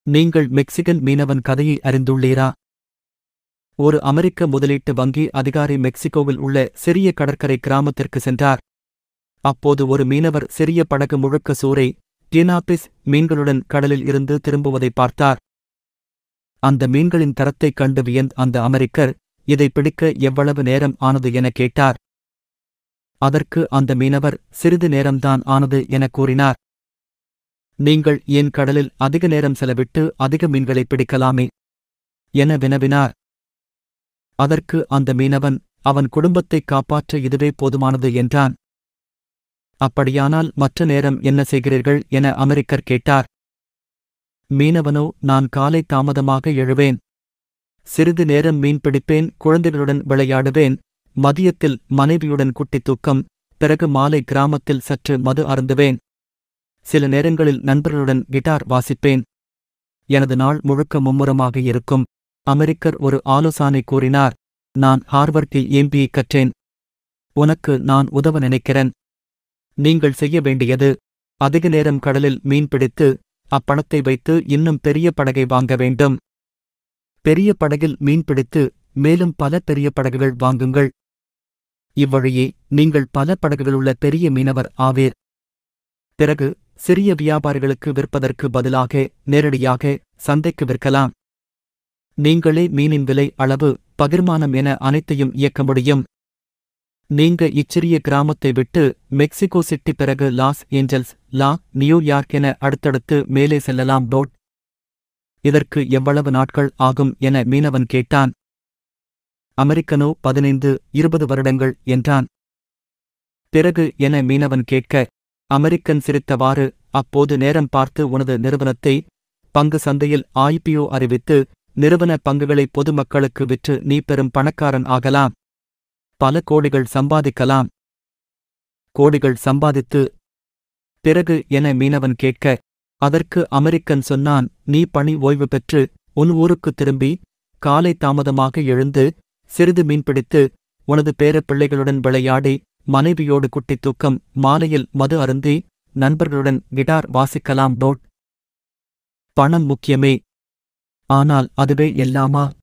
நீங்கள் மெக்சிகன் மீனவன் கதையை அறிந்துள்ளீரா ஒரு அமெரிக்க முதலீட்டு வங்கி அதிகாரி மெக்சிகோவில் உள்ள சிறிய கடற்கரை கிராமத்திற்கு சென்றார் அப்போது ஒரு மீனவர் சிறிய படகு முழுக்க சூறை டினாபிஸ் மீன்களுடன் கடலில் இருந்து திரும்புவதை பார்த்தார் அந்த மீன்களின் தரத்தைக் கண்டு வியந்த அந்த அமெரிக்கர் இதை பிடிக்க எவ்வளவு நேரம் ஆனது என கேட்டார் அதற்கு அந்த மீனவர் சிறிது நேரம்தான் ஆனது எனக் கூறினார் நீங்கள் ஏன் கடலில் அதிக நேரம் செலவிட்டு அதிக மீன்களை பிடிக்கலாமே என வினவினார் அதற்கு அந்த மீனவன் அவன் குடும்பத்தைக் காப்பாற்ற இதுவே போதுமானது என்றான் அப்படியானால் மற்ற நேரம் என்ன செய்கிறீர்கள் என அமெரிக்கர் கேட்டார் மீனவனோ நான் காலை தாமதமாக எழுவேன் சிறிது நேரம் மீன் பிடிப்பேன் குழந்தைகளுடன் விளையாடுவேன் மதியத்தில் மனைவியுடன் குட்டி தூக்கம் பிறகு மாலை கிராமத்தில் சற்று மது அருந்துவேன் சில நேரங்களில் நண்பர்களுடன் கிட்டார் வாசிப்பேன் எனது நாள் முழுக்க மும்முரமாக இருக்கும் அமெரிக்கர் ஒரு ஆலோசனை கூறினார் நான் ஹார்வர்டில் எம்பிஏ கற்றேன் உனக்கு நான் உதவ நினைக்கிறேன் நீங்கள் செய்ய வேண்டியது அதிக நேரம் கடலில் மீன் பிடித்து அப்பணத்தை வைத்து இன்னும் பெரிய படகை வாங்க வேண்டும் பெரிய படகில் மீன் பிடித்து மேலும் பல பெரிய படகுகள் வாங்குங்கள் இவ்வழியே நீங்கள் பல படகுகளுள்ள பெரிய மீனவர் ஆவீர் பிறகு சிறிய வியாபாரிகளுக்கு விற்பதற்கு பதிலாக நேரடியாக சந்தைக்கு விற்கலாம் நீங்களே மீனின் விலை அளவு பகிர்மானம் என அனைத்தையும் இயக்க முடியும் நீங்க இச்சிறிய கிராமத்தை விட்டு மெக்சிகோ சிட்டி பிறகு லாஸ் ஏஞ்சல்ஸ் லா நியூயார்க் என அடுத்தடுத்து மேலே செல்லலாம் டோட் இதற்கு எவ்வளவு நாட்கள் ஆகும் என மீனவன் கேட்டான் அமெரிக்கனோ பதினைந்து இருபது வருடங்கள் என்றான் பிறகு என மீனவன் கேட்க அமெரிக்கன் சிரித்தவாறு அப்போது நேரம் பார்த்து உனது நிறுவனத்தை பங்கு சந்தையில் ஐபிஓ அறிவித்து நிறுவன பங்குகளை பொதுமக்களுக்கு விற்று நீ பெரும் பணக்காரன் ஆகலாம் பல கோடிகள் சம்பாதிக்கலாம் கோடிகள் சம்பாதித்து பிறகு என மீனவன் கேட்க அதற்கு அமெரிக்கன் சொன்னான் நீ பணி ஓய்வு பெற்று உன் ஊருக்கு திரும்பி காலை தாமதமாக எழுந்து சிறிது மீன்பிடித்து உனது பேரப்பிள்ளைகளுடன் விளையாடி மனைவியோடு குட்டி தூக்கம் மாலையில் மது அருந்தி நண்பர்களுடன் கிட்டார் வாசிக்கலாம் டோட் பணம் முக்கியமே ஆனால் அதுவே எல்லாமா